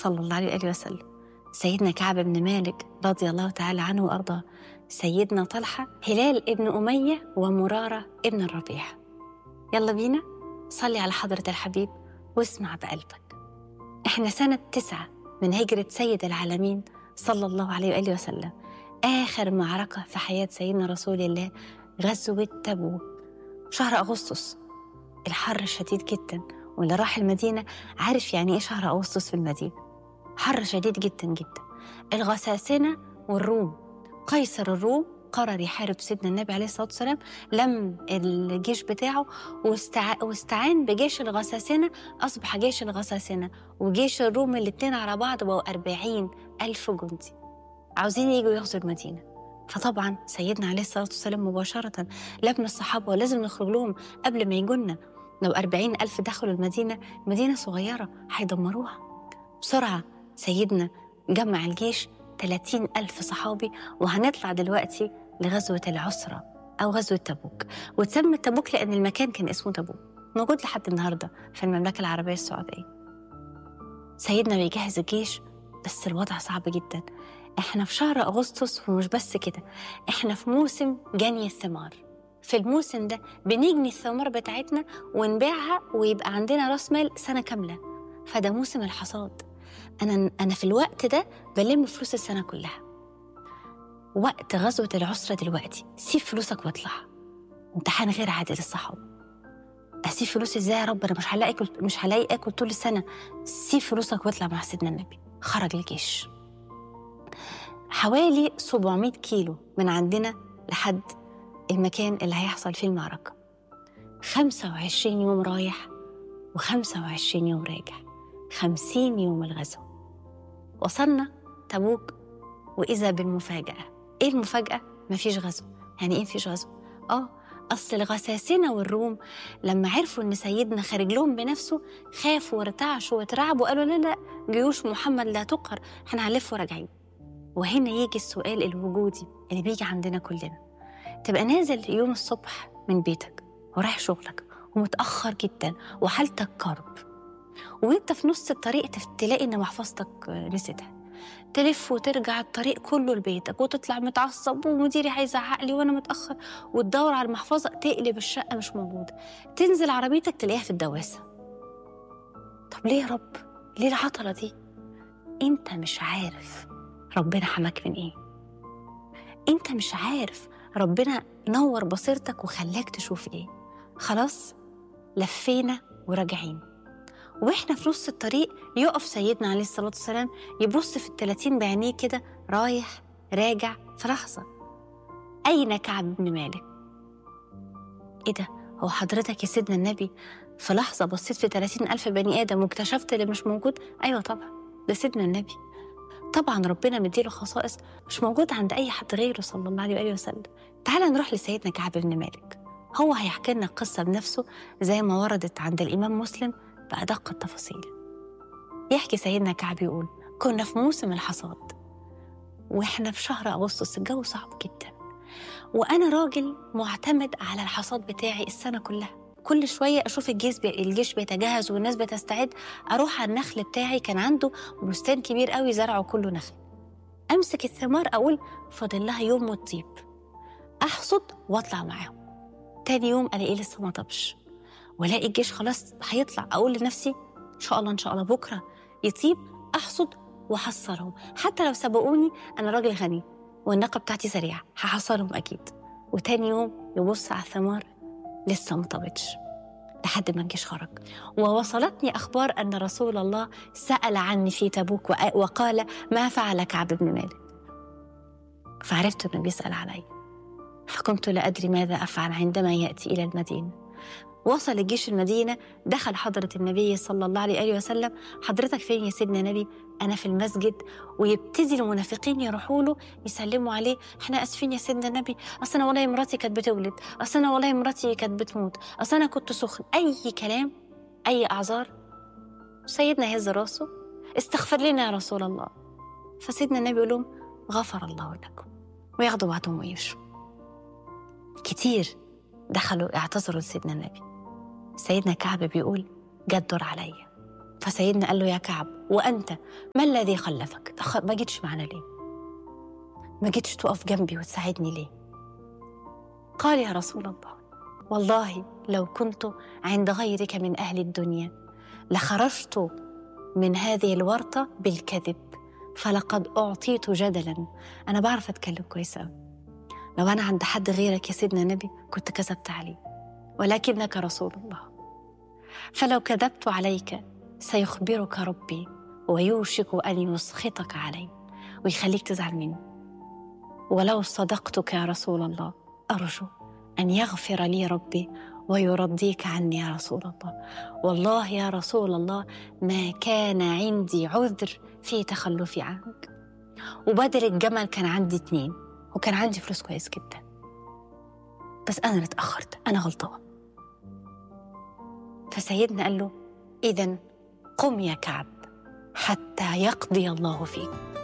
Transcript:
صلى الله عليه وآله وسلم سيدنا كعب بن مالك رضي الله تعالى عنه وأرضاه سيدنا طلحة هلال ابن أمية ومرارة ابن الربيع يلا بينا صلي على حضرة الحبيب واسمع بقلبك احنا سنة تسعة من هجرة سيد العالمين صلى الله عليه وآله وسلم آخر معركة في حياة سيدنا رسول الله غزوة تبوك شهر أغسطس الحر شديد جدا واللي راح المدينة عارف يعني إيه شهر أغسطس في المدينة حر شديد جدا جدا الغساسنة والروم قيصر الروم قرر يحارب سيدنا النبي عليه الصلاة والسلام لم الجيش بتاعه واستع... واستعان بجيش الغساسنة أصبح جيش الغساسنة وجيش الروم الاتنين على بعض بقوا أربعين ألف جندي عاوزين يجوا يغزوا المدينة فطبعا سيدنا عليه الصلاة والسلام مباشرة لابن الصحابة ولازم نخرج لهم قبل ما يجونا لو أربعين ألف دخلوا المدينة مدينة صغيرة هيدمروها بسرعة سيدنا جمع الجيش 30 ألف صحابي وهنطلع دلوقتي لغزوة العسرة أو غزوة تبوك وتسمى تبوك لأن المكان كان اسمه تبوك موجود لحد النهاردة في المملكة العربية السعودية سيدنا بيجهز الجيش بس الوضع صعب جدا احنا في شهر أغسطس ومش بس كده احنا في موسم جني الثمار في الموسم ده بنجني الثمار بتاعتنا ونبيعها ويبقى عندنا راس مال سنة كاملة فده موسم الحصاد أنا أنا في الوقت ده بلم فلوس السنة كلها وقت غزوة العسرة دلوقتي سيب فلوسك واطلع امتحان غير عادي للصحابة أسيب فلوسي إزاي يا رب أنا مش هلاقي أكل مش هلاقي آكل طول السنة سيب فلوسك واطلع مع سيدنا النبي خرج الجيش حوالي 700 كيلو من عندنا لحد المكان اللي هيحصل فيه المعركة 25 يوم رايح و25 يوم راجع 50 يوم الغزو وصلنا تبوك وإذا بالمفاجأة إيه المفاجأة؟ مفيش غزو يعني إيه مفيش غزو؟ آه أصل الغساسنة والروم لما عرفوا إن سيدنا خارج لهم بنفسه خافوا وارتعشوا واترعبوا قالوا لا لا جيوش محمد لا تقهر احنا هنلف وراجعين وهنا يجي السؤال الوجودي اللي بيجي عندنا كلنا تبقى نازل يوم الصبح من بيتك ورايح شغلك ومتأخر جدا وحالتك كرب وانت في نص الطريق تلاقي ان محفظتك نسيتها تلف وترجع الطريق كله لبيتك وتطلع متعصب ومديري هيزعق لي وانا متاخر وتدور على المحفظه تقلب الشقه مش موجوده تنزل عربيتك تلاقيها في الدواسه طب ليه يا رب ليه العطله دي انت مش عارف ربنا حماك من ايه انت مش عارف ربنا نور بصيرتك وخلاك تشوف ايه خلاص لفينا وراجعين واحنا في نص الطريق يقف سيدنا عليه الصلاه والسلام يبص في التلاتين بعينيه كده رايح راجع في لحظه اين كعب بن مالك ايه ده هو حضرتك يا سيدنا النبي في لحظة بصيت في 30 ألف بني آدم واكتشفت اللي مش موجود أيوة طبعا ده سيدنا النبي طبعا ربنا مديله خصائص مش موجود عند أي حد غيره صلى الله عليه وآله وسلم تعال نروح لسيدنا كعب بن مالك هو هيحكي لنا القصة بنفسه زي ما وردت عند الإمام مسلم بأدق التفاصيل يحكي سيدنا كعب يقول كنا في موسم الحصاد وإحنا في شهر أغسطس الجو صعب جدا وأنا راجل معتمد على الحصاد بتاعي السنة كلها كل شوية أشوف الجيش بي... الجيش بيتجهز والناس بتستعد أروح على النخل بتاعي كان عنده بستان كبير قوي زرعه كله نخل أمسك الثمار أقول فاضل لها يوم وتطيب أحصد وأطلع معاهم تاني يوم ألاقيه لسه ما طبش والاقي الجيش خلاص هيطلع اقول لنفسي ان شاء الله ان شاء الله بكره يطيب احصد واحصلهم حتى لو سبقوني انا راجل غني والناقه بتاعتي سريعه هحصلهم اكيد وتاني يوم يبص على الثمار لسه ما طابتش لحد ما الجيش خرج ووصلتني اخبار ان رسول الله سال عني في تبوك وقال ما فعل كعب بن مالك فعرفت انه بيسال علي فكنت لا ادري ماذا افعل عندما ياتي الى المدينه وصل الجيش المدينة دخل حضرة النبي صلى الله عليه وسلم حضرتك فين يا سيدنا نبي أنا في المسجد ويبتدي المنافقين يروحوا له يسلموا عليه احنا اسفين يا سيدنا النبي اصل انا والله مراتي كانت بتولد اصل انا والله مراتي كانت بتموت اصل انا كنت سخن اي كلام اي اعذار سيدنا يهز راسه استغفر لنا يا رسول الله فسيدنا النبي يقول لهم غفر الله لكم وياخدوا بعضهم ويمشوا كتير دخلوا اعتذروا لسيدنا النبي سيدنا كعب بيقول جد دور عليا فسيدنا قال له يا كعب وأنت ما الذي خلفك ما جيتش معنا ليه ما جيتش تقف جنبي وتساعدني ليه قال يا رسول الله والله لو كنت عند غيرك من أهل الدنيا لخرجت من هذه الورطة بالكذب فلقد أعطيت جدلا أنا بعرف أتكلم كويس أوي لو أنا عند حد غيرك يا سيدنا النبي كنت كذبت عليه ولكنك رسول الله فلو كذبت عليك سيخبرك ربي ويوشك أن يسخطك علي ويخليك تزعل مني ولو صدقتك يا رسول الله أرجو أن يغفر لي ربي ويرضيك عني يا رسول الله والله يا رسول الله ما كان عندي عذر في تخلفي عنك وبدل الجمل كان عندي اتنين وكان عندي فلوس كويس جدا بس أنا اللي اتأخرت أنا غلطان فسيدنا قال له إذا قم يا كعب حتى يقضي الله فيك